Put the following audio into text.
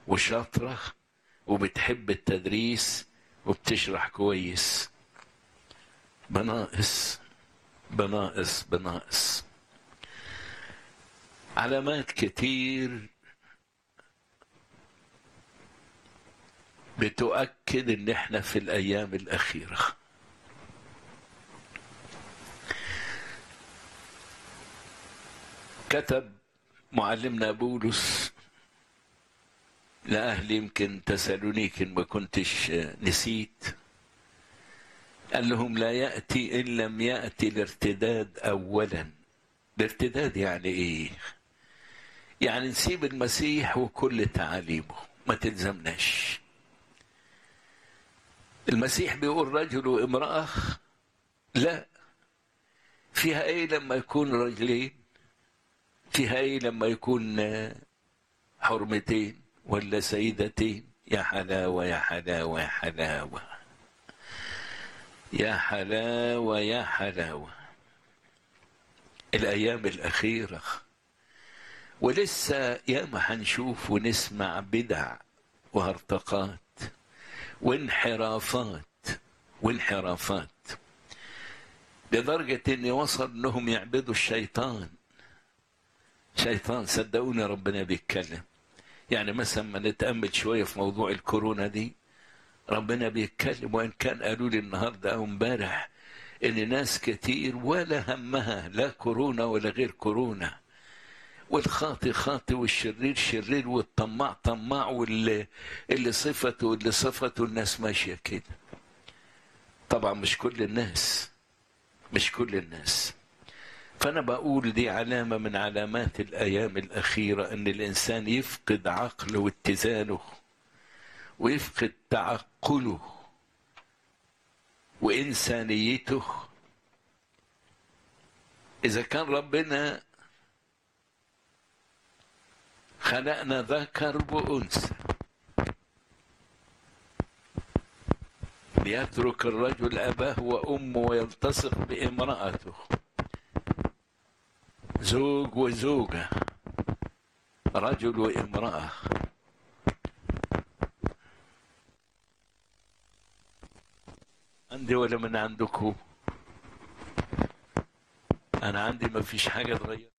وشاطرة وبتحب التدريس وبتشرح كويس بناقص بناقص بناقص علامات كتير بتؤكد ان احنا في الايام الاخيره كتب معلمنا بولس لأهل يمكن تسالونيك إن ما كنتش نسيت قال لهم لا يأتي إن لم يأتي الارتداد أولا الارتداد يعني إيه يعني نسيب المسيح وكل تعاليمه ما تلزمناش المسيح بيقول رجل وامرأة لا فيها ايه لما يكون رجلين فيها ايه لما يكون حرمتين ولا سيدتين يا حلاوة يا حلاوة يا حلاوة يا حلاوة يا حلاوة الأيام الأخيرة ولسه ياما هنشوف ونسمع بدع وهرطقات وانحرافات وانحرافات لدرجة ان وصل انهم يعبدوا الشيطان شيطان صدقوني ربنا بيتكلم يعني مثلا ما نتأمل شوية في موضوع الكورونا دي ربنا بيتكلم وإن كان قالوا لي النهاردة أو امبارح إن ناس كتير ولا همها لا كورونا ولا غير كورونا والخاطي خاطي والشرير شرير والطماع طماع واللي اللي صفته واللي صفته الناس ماشيه كده طبعا مش كل الناس مش كل الناس فانا بقول دي علامه من علامات الايام الاخيره ان الانسان يفقد عقله واتزانه ويفقد تعقله وانسانيته اذا كان ربنا خلقنا ذكر وانثى ليترك الرجل اباه وامه ويلتصق بامراته زوج وزوجه رجل وامراه عندي ولا من عندكم انا عندي ما فيش حاجه اتغيرت